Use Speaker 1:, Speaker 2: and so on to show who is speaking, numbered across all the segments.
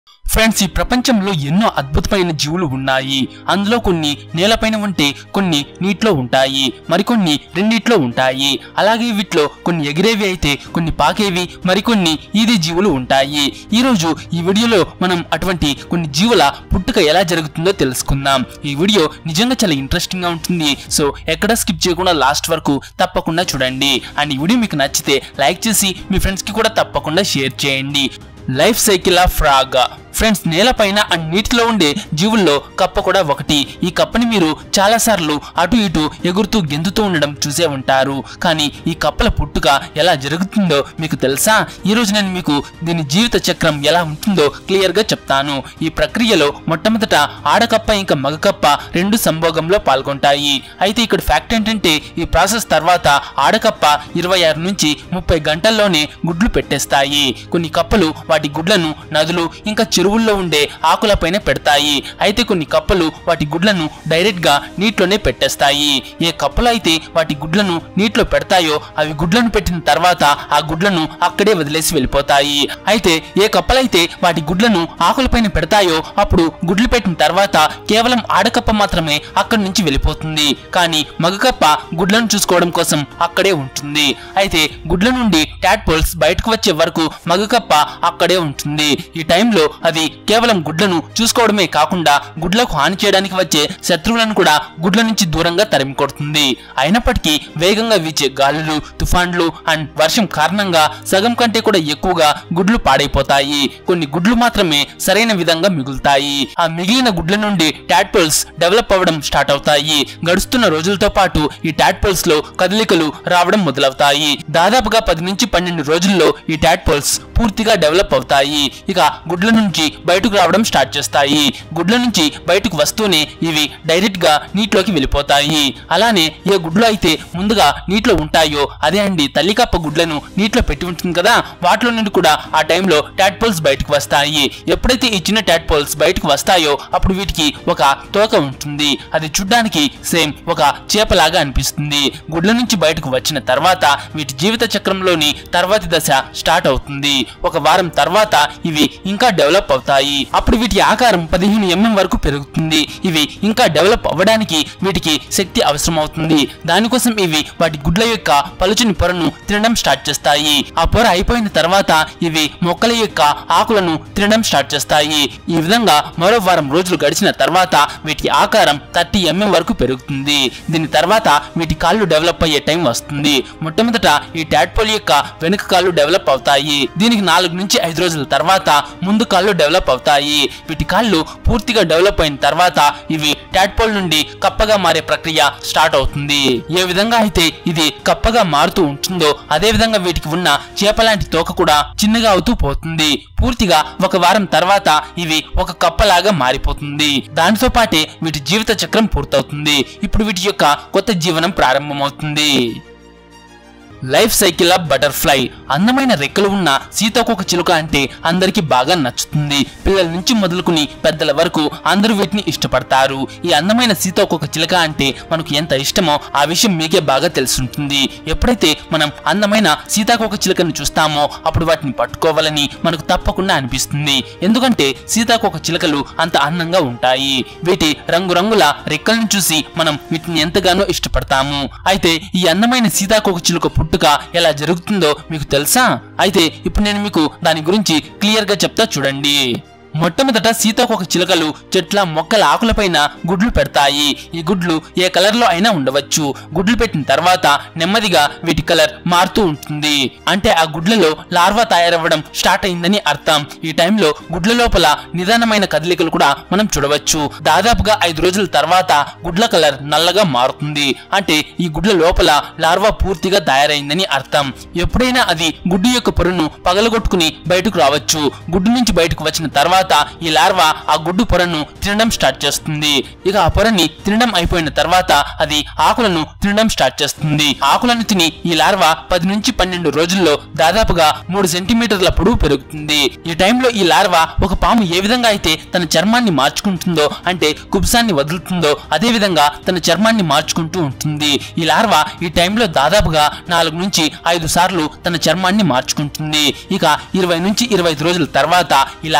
Speaker 1: friends ఈ ప్రపంచంలో ఎన్నో అద్భుతమైన జీవులు ఉన్నాయి అందులో కొన్ని నేలపైన ఉంటే కొన్ని నీటిలో ఉంటాయి మరికొన్ని రెండిట్లో ఉంటాయి అలాగే వీటిలో కొన్ని ఎగిరేవి అయితే కొన్ని పాకేవి మరికొన్ని ఈది జీవులు ఉంటాయి ఈ రోజు ఈ వీడియోలో మనం అటువంటి కొన్ని జీవుల పుట్టుక ఎలా జరుగుతుందో తెలుసుకుందాం ఈ వీడియో నిజంగా చాలా ఇంట్రెస్టింగ్ గా ఉంటుంది సో ఎక్కడ స్కిప్ చేయకుండా లాస్ట్ వరకు తప్పకుండా చూడండి అండ్ ఈ వీడియో మీకు నచ్చితే లైక్ చేసి మీ ఫ్రెండ్స్ కి కూడా తప్పకుండా షేర్ చేయండి life cycle of frog friends నేలపైన అండ్ నీటిలో ఉండే జీవుల్లో కప్ప కూడా ఒకటి ఈ కప్పని మీరు చాలా సార్లు అటు ఇటు ఎగురుతూ గెంతుతూ ఉండడం చూసే ఉంటారు కానీ ఈ కప్పల పుట్టుక ఎలా జరుగుతుందో మీకు తెలుసా ఈ రోజు నేను మీకు దీని జీవిత చక్రం ఎలా ఉంటుందో క్లియర్ గా చెప్తాను ఈ ప్రక్రియలో మొట్టమొదట ఆడకప్ప ఇంకా మగకప్ప రెండు సంభోగంలో పాల్గొంటాయి అయితే ఇక్కడ ఫ్యాక్ట్ ఏంటంటే ఈ ప్రాసెస్ తర్వాత ఆడకప్ప ఇరవై ఆరు నుంచి ముప్పై గంటల్లోనే గుడ్లు పెట్టేస్తాయి కొన్ని కప్పలు వాటి గుడ్లను నదులు ఇంకా చెరువుల్లో ఉండే ఆకులపైన పెడతాయి అయితే కొన్ని కప్పలు వాటి గుడ్లను డైరెక్ట్ గా నీటిలోనే పెట్టేస్తాయి ఏ కప్పలు అయితే వాటి గుడ్లను నీటిలో పెడతాయో అవి గుడ్లను పెట్టిన తర్వాత ఆ గుడ్లను అక్కడే వదిలేసి వెళ్ళిపోతాయి అయితే ఏ కప్పలైతే వాటి గుడ్లను ఆకులపైన పెడతాయో అప్పుడు గుడ్లు పెట్టిన తర్వాత కేవలం ఆడకప్ప మాత్రమే అక్కడి నుంచి వెళ్ళిపోతుంది కానీ మగకప్ప గుడ్లను చూసుకోవడం కోసం అక్కడే ఉంటుంది అయితే గుడ్ల నుండి టాడ్పోల్స్ బయటకు వచ్చే వరకు మగకప్ప అక్కడే ఉంటుంది ఈ టైంలో అది కేవలం గుడ్లను చూసుకోవడమే కాకుండా గుడ్లకు హాని చేయడానికి వచ్చే శత్రువులను కూడా గుడ్ల నుంచి దూరంగా తరిమి కొడుతుంది అయినప్పటికీ వేగంగా వీచే గాలులు తుఫాన్లు అండ్ వర్షం కారణంగా సగం కంటే కూడా ఎక్కువగా గుడ్లు పాడైపోతాయి కొన్ని గుడ్లు మాత్రమే సరైన విధంగా మిగులుతాయి ఆ మిగిలిన గుడ్ల నుండి టాడ్పోల్స్ డెవలప్ అవ్వడం స్టార్ట్ అవుతాయి గడుస్తున్న రోజులతో పాటు ఈ టాడ్పోల్స్ లో కదలికలు రావడం మొదలవుతాయి దాదాపుగా పది నుంచి పన్నెండు రోజుల్లో ఈ టాడ్పోల్స్ పూర్తిగా డెవలప్ అవుతాయి ఇక గుడ్ల నుంచి బయటకు రావడం స్టార్ట్ చేస్తాయి గుడ్ల నుంచి బయటకు వస్తూనే ఇవి డైరెక్ట్ గా నీటిలోకి వెళ్ళిపోతాయి అలానే ఏ గుడ్లు అయితే ముందుగా నీటిలో ఉంటాయో అదే అండి తల్లికప్ప గుడ్లను నీటిలో పెట్టి ఉంటుంది కదా వాటిలో నుండి కూడా ఆ టైంలో టాడ్పోల్స్ బయటకు వస్తాయి ఎప్పుడైతే ఈ చిన్న టాడ్పోల్స్ బయటకు వస్తాయో అప్పుడు వీటికి ఒక తోక ఉంటుంది అది చూడ్డానికి సేమ్ ఒక చేపలాగా అనిపిస్తుంది గుడ్ల నుంచి బయటకు వచ్చిన తర్వాత వీటి జీవిత చక్రంలోని తర్వాతి దశ స్టార్ట్ అవుతుంది ఒక వారం తర్వాత ఇవి ఇంకా డెవలప్ అవుతాయి అప్పుడు వీటి ఆకారం పదిహేను ఎంఎం వరకు పెరుగుతుంది ఇవి ఇంకా డెవలప్ అవ్వడానికి వీటికి శక్తి అవసరం అవుతుంది దానికోసం ఇవి వాటి గుడ్ల యొక్క పలుచని పొరను తినడం స్టార్ట్ చేస్తాయి ఆ పొర అయిపోయిన తర్వాత ఇవి మొక్కల యొక్క ఆకులను తినడం స్టార్ట్ చేస్తాయి ఈ విధంగా మరో వారం రోజులు గడిచిన తర్వాత వీటి ఆకారం థర్టీ ఎంఎం వరకు పెరుగుతుంది దీని తర్వాత వీటి కాళ్ళు డెవలప్ అయ్యే టైం వస్తుంది మొట్టమొదట ఈ టాడ్పోల్ యొక్క వెనుక కాళ్ళు డెవలప్ అవుతాయి దీనికి నాలుగు నుంచి ఐదు రోజుల తర్వాత ముందు కాళ్ళు డెవలప్ అవుతాయి వీటి కాళ్ళు పూర్తిగా డెవలప్ అయిన తర్వాత ఇవి టాడ్పోల్ నుండి కప్పగా మారే ప్రక్రియ స్టార్ట్ అవుతుంది ఏ విధంగా అయితే ఇది కప్పగా మారుతూ ఉంటుందో అదే విధంగా వీటికి ఉన్న చేప లాంటి తోక కూడా చిన్నగా అవుతూ పోతుంది పూర్తిగా ఒక వారం తర్వాత ఇవి ఒక కప్పలాగా మారిపోతుంది దానితో పాటే వీటి జీవిత చక్రం పూర్తవుతుంది ఇప్పుడు వీటి యొక్క కొత్త జీవనం ప్రారంభమవుతుంది లైఫ్ సైకిల్ ఆఫ్ బటర్ఫ్లై అందమైన రెక్కలు ఉన్న సీతాకోక చిలుక అంటే అందరికీ బాగా నచ్చుతుంది పిల్లల నుంచి మొదలుకుని పెద్దల వరకు అందరూ వీటిని ఇష్టపడతారు ఈ అందమైన సీతాకోక చిలుక అంటే మనకు ఎంత ఇష్టమో ఆ విషయం మీకే బాగా తెలుసుంటుంది ఎప్పుడైతే మనం అందమైన సీతాకోక చిలుకను చూస్తామో అప్పుడు వాటిని పట్టుకోవాలని మనకు తప్పకుండా అనిపిస్తుంది ఎందుకంటే సీతాకోక చిలుకలు అంత అందంగా ఉంటాయి వీటి రంగురంగుల రెక్కలను చూసి మనం వీటిని ఎంతగానో ఇష్టపడతాము అయితే ఈ అందమైన సీతాకోక చిలుక పుట్టుక ఎలా జరుగుతుందో మీకు తెలుసా అయితే ఇప్పుడు నేను మీకు దాని గురించి క్లియర్ గా చెప్తా చూడండి మొట్టమొదట సీతాకోక చిలుకలు చెట్ల మొక్కల ఆకులపైన గుడ్లు పెడతాయి ఈ గుడ్లు ఏ కలర్ లో అయినా ఉండవచ్చు గుడ్లు పెట్టిన తర్వాత నెమ్మదిగా వీటి కలర్ మారుతూ ఉంటుంది అంటే ఆ గుడ్లలో లార్వా తయారవ్వడం స్టార్ట్ అయిందని అర్థం ఈ టైంలో గుడ్ల లోపల నిదానమైన కదలికలు కూడా మనం చూడవచ్చు దాదాపుగా ఐదు రోజుల తర్వాత గుడ్ల కలర్ నల్లగా మారుతుంది అంటే ఈ గుడ్ల లోపల లార్వా పూర్తిగా తయారైందని అర్థం ఎప్పుడైనా అది గుడ్డు యొక్క పొరను పగలగొట్టుకుని బయటకు రావచ్చు గుడ్డు నుంచి బయటకు వచ్చిన తర్వాత ఈ లార్వా ఆ గుడ్డు పొరను తినడం స్టార్ట్ చేస్తుంది ఇక ఆ పొరని తినడం అయిపోయిన తర్వాత అది ఆకులను తినడం స్టార్ట్ చేస్తుంది ఆకులను తిని ఈ లార్వా పది నుంచి పన్నెండు రోజుల్లో దాదాపుగా మూడు సెంటీమీటర్ల పొడవు పెరుగుతుంది ఈ టైంలో ఈ లార్వా ఒక పాము ఏ విధంగా అయితే తన చర్మాన్ని మార్చుకుంటుందో అంటే కుబ్సాన్ని వదులుతుందో అదే విధంగా తన చర్మాన్ని మార్చుకుంటూ ఉంటుంది ఈ లార్వా ఈ టైంలో దాదాపుగా నాలుగు నుంచి ఐదు సార్లు తన చర్మాన్ని మార్చుకుంటుంది ఇక ఇరవై నుంచి ఇరవై ఐదు రోజుల తర్వాత ఈ లార్వా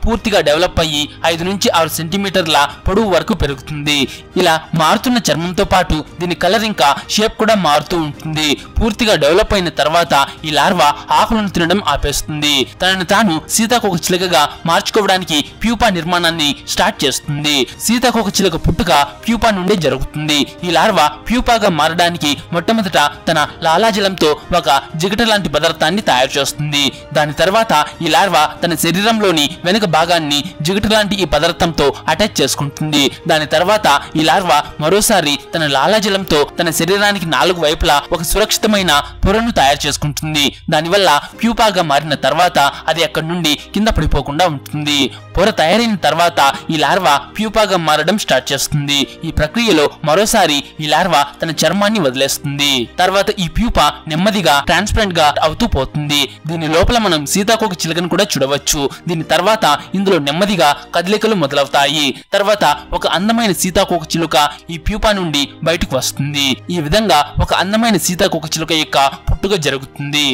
Speaker 1: పూర్తిగా డెవలప్ అయ్యి ఐదు నుంచి ఆరు సెంటీమీటర్ల పొడవు వరకు పెరుగుతుంది ఇలా మారుతున్న చర్మంతో పాటు దీని కలర్ ఇంకా షేప్ కూడా మారుతూ ఉంటుంది పూర్తిగా డెవలప్ అయిన తర్వాత ఈ లార్వా ఆకులను తినడం ఆపేస్తుంది తనని తాను సీతాకోక చిలుకగా మార్చుకోవడానికి ప్యూపా నిర్మాణాన్ని స్టార్ట్ చేస్తుంది సీతాకోక చిలుక పుట్టుక ప్యూపా నుండే జరుగుతుంది ఈ లార్వా ప్యూపాగా మారడానికి మొట్టమొదట తన లాలాజలంతో ఒక జిగట లాంటి పదార్థాన్ని తయారు చేస్తుంది దాని తర్వాత ఈ లార్వా తన శరీరంలోని వెనుక భాగాన్ని జిగట లాంటి ఈ పదార్థంతో అటాచ్ చేసుకుంటుంది దాని తర్వాత ఈ లార్వా మరోసారి తన లాలాజలంతో తన శరీరానికి నాలుగు వైపులా ఒక సురక్షితమైన పొరను తయారు చేసుకుంటుంది దానివల్ల ప్యూపాగా మారిన తర్వాత అది అక్కడి నుండి కింద పడిపోకుండా ఉంటుంది పొర తయారైన తర్వాత ఈ లార్వా ప్యూపాగా మారడం స్టార్ట్ చేస్తుంది ఈ ప్రక్రియలో మరోసారి ఈ లార్వా తన చర్మాన్ని వదిలేస్తుంది తర్వాత ఈ ప్యూపా నెమ్మదిగా ట్రాన్స్పరెంట్ గా అవుతూ పోతుంది దీని లోపల మనం సీతాకోక చిలుకను కూడా చూడవచ్చు దీని తర్వాత ఇందులో నెమ్మదిగా కదలికలు మొదలవుతాయి తర్వాత ఒక అందమైన సీతాకోక చిలుక ఈ ప్యూపా నుండి బయటకు వస్తుంది ఈ విధంగా ఒక అందమైన సీతాకోక చిలుక యొక్క పుట్టుక జరుగుతుంది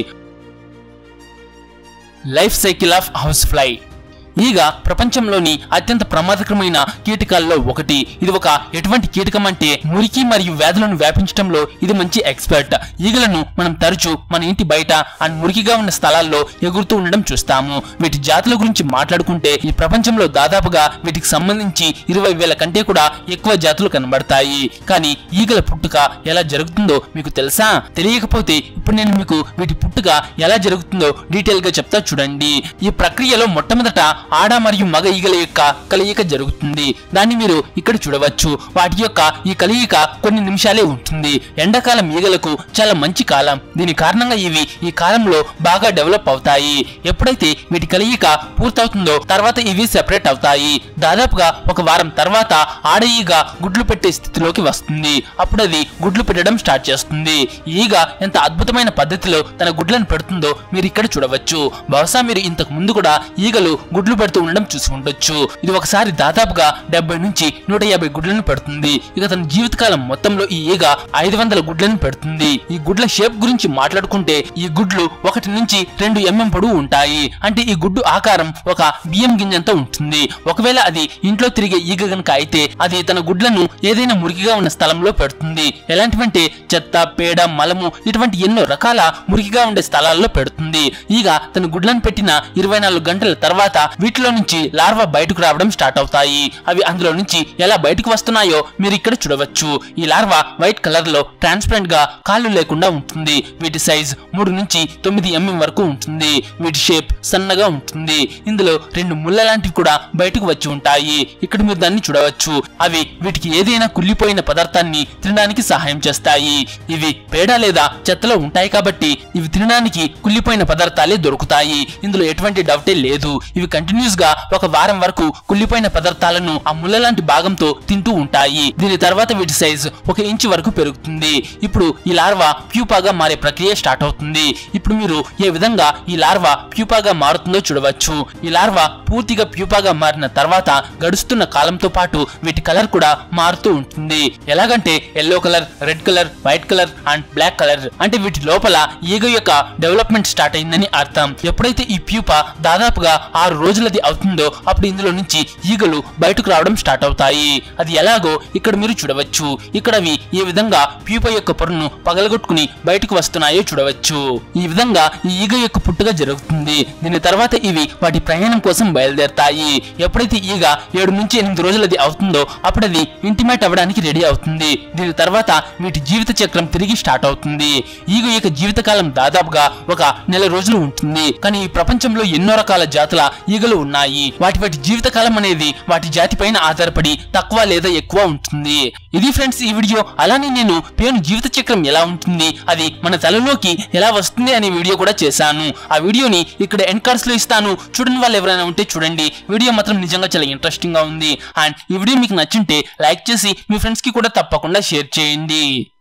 Speaker 1: life cycle of house fly ఈగ ప్రపంచంలోని అత్యంత ప్రమాదకరమైన కీటకాల్లో ఒకటి ఇది ఒక ఎటువంటి కీటకం అంటే మురికి మరియు వ్యాధులను వ్యాపించడంలో ఇది మంచి ఎక్స్పర్ట్ ఈగలను మనం తరచూ మన ఇంటి బయట అండ్ మురికిగా ఉన్న స్థలాల్లో ఎగురుతూ ఉండడం చూస్తాము వీటి జాతుల గురించి మాట్లాడుకుంటే ఈ ప్రపంచంలో దాదాపుగా వీటికి సంబంధించి ఇరవై వేల కంటే కూడా ఎక్కువ జాతులు కనబడతాయి కానీ ఈగల పుట్టుక ఎలా జరుగుతుందో మీకు తెలుసా తెలియకపోతే ఇప్పుడు నేను మీకు వీటి పుట్టుక ఎలా జరుగుతుందో డీటెయిల్ గా చెప్తా చూడండి ఈ ప్రక్రియలో మొట్టమొదట ఆడ మరియు మగ ఈగల యొక్క కలయిక జరుగుతుంది దాన్ని మీరు ఇక్కడ చూడవచ్చు వాటి యొక్క ఈ కలయిక కొన్ని నిమిషాలే ఉంటుంది ఎండాకాలం ఈగలకు చాలా మంచి కాలం దీని కారణంగా ఇవి ఈ కాలంలో బాగా డెవలప్ అవుతాయి ఎప్పుడైతే వీటి కలయిక పూర్తవుతుందో తర్వాత ఇవి సెపరేట్ అవుతాయి దాదాపుగా ఒక వారం తర్వాత ఆడ ఈగ గుడ్లు పెట్టే స్థితిలోకి వస్తుంది అప్పుడు అది గుడ్లు పెట్టడం స్టార్ట్ చేస్తుంది ఈ ఈగ ఎంత అద్భుతమైన పద్ధతిలో తన గుడ్లను పెడుతుందో మీరు ఇక్కడ చూడవచ్చు బహుశా మీరు ఇంతకు ముందు కూడా ఈగలు గుడ్లు పెడుతూ ఉండడం చూసి ఉండొచ్చు ఇది ఒకసారి దాదాపుగా డెబ్బై నుంచి నూట యాభై గుడ్లను పెడుతుంది ఇక తన జీవితకాలం మొత్తంలో ఈ ఈగ ఐదు వందల గుడ్లను పెడుతుంది ఈ గుడ్ల షేప్ గురించి మాట్లాడుకుంటే ఈ గుడ్లు ఒకటి నుంచి రెండు ఎంఎం పొడవు ఉంటాయి అంటే ఈ గుడ్డు ఆకారం ఒక బియ్యం గింజంత ఉంటుంది ఒకవేళ అది ఇంట్లో తిరిగే ఈగ గనుక అయితే అది తన గుడ్లను ఏదైనా మురికిగా ఉన్న స్థలంలో పెడుతుంది ఎలాంటివంటే చెత్త పేడ మలము ఇటువంటి ఎన్నో రకాల మురికిగా ఉండే స్థలాల్లో పెడుతుంది ఈగ తన గుడ్లను పెట్టిన ఇరవై నాలుగు గంటల తర్వాత వీటిలో నుంచి లార్వా బయటకు రావడం స్టార్ట్ అవుతాయి అవి అందులో నుంచి ఎలా బయటకు వస్తున్నాయో మీరు ఇక్కడ చూడవచ్చు ఈ లార్వా వైట్ కలర్ లో ట్రాన్స్పరెంట్ గా కాళ్ళు లేకుండా ఉంటుంది వీటి సైజ్ మూడు నుంచి తొమ్మిది ఎంఎం వరకు ఉంటుంది వీటి షేప్ సన్నగా ఉంటుంది ఇందులో రెండు ముళ్ళ లాంటివి కూడా బయటకు వచ్చి ఉంటాయి ఇక్కడ మీరు దాన్ని చూడవచ్చు అవి వీటికి ఏదైనా కుళ్ళిపోయిన పదార్థాన్ని తినడానికి సహాయం చేస్తాయి ఇవి పేడ లేదా చెత్తలో ఉంటాయి కాబట్టి ఇవి తినడానికి కుళ్ళిపోయిన పదార్థాలే దొరుకుతాయి ఇందులో ఎటువంటి డౌటే లేదు ఇవి కంటిన్యూస్ గా ఒక వారం వరకు కుళ్ళిపోయిన పదార్థాలను ఆ ముళ్ళ లాంటి భాగంతో తింటూ ఉంటాయి దీని తర్వాత వీటి సైజ్ ఒక ఇంచు వరకు పెరుగుతుంది ఇప్పుడు ఈ లార్వా ప్యూపాగా మారే ప్రక్రియ స్టార్ట్ అవుతుంది ఇప్పుడు మీరు ఏ విధంగా ఈ లార్వా ప్యూపాగా మారుతుందో చూడవచ్చు ఈ లార్వా పూర్తిగా ప్యూపాగా మారిన తర్వాత గడుస్తున్న కాలంతో పాటు వీటి కలర్ కూడా మారుతూ ఉంటుంది ఎలాగంటే yellow colour red colour white colour and black colour అంటే వీటి లోపల ఈగ యొక్క డెవలప్మెంట్ స్టార్ట్ అయిందని అర్థం ఎప్పుడైతే ఈ ప్యూప దాదాపుగా ఆరు రోజులది అవుతుందో అప్పుడు ఇందులో నుంచి ఈగలు బయటకు రావడం స్టార్ట్ అవుతాయి అది ఎలాగో ఇక్కడ మీరు చూడవచ్చు ఇక్కడ అవి ఏ విధంగా ప్యూప యొక్క పొరను పగలగొట్టుకుని బయటకు వస్తున్నాయో చూడవచ్చు ఈ విధంగా ఈ ఈగ యొక్క పుట్టుక జరుగుతుంది దీని తర్వాత ఇవి వాటి ప్రయాణం కోసం బయలుదేరతాయి ఎప్పుడైతే ఈగ ఏడు నుంచి ఎనిమిది రోజులది అవుతుందో అప్పుడు అది ఇంటిమేట్ అవ్వడానికి రెడీ అవుతుంది దీని తర్వాత వీటి జీవిత చక్రం తిరిగి స్టార్ట్ అవుతుంది ఈగ యొక్క జీవితకాలం దాదాపుగా ఒక నెల రోజులు ఉంటుంది కానీ ఈ ప్రపంచంలో ఎన్నో రకాల జాతుల ఈగలు ఉన్నాయి వాటి వాటి జీవితకాలం అనేది వాటి జాతి పైన ఆధారపడి తక్కువ లేదా ఎక్కువ ఉంటుంది ఇది ఫ్రెండ్స్ ఈ వీడియో అలానే నేను పేను జీవిత చక్రం ఎలా ఉంటుంది అది మన తలలోకి ఎలా వస్తుంది అనే వీడియో కూడా చేశాను ఆ వీడియోని ఇక్కడ ఎండ్ కార్డ్స్ లో ఇస్తాను చూడని వాళ్ళు ఎవరైనా ఉంటే చూడండి వీడియో మాత్రం నిజంగా చాలా ఇంట్రెస్టింగ్ గా ఉంది అండ్ ఈ వీడియో మీకు నచ్చుంటే లైక్ చేసి మీ ఫ్రెండ్స్ కి కూడా తప్పకుండా షేర్ చేయండి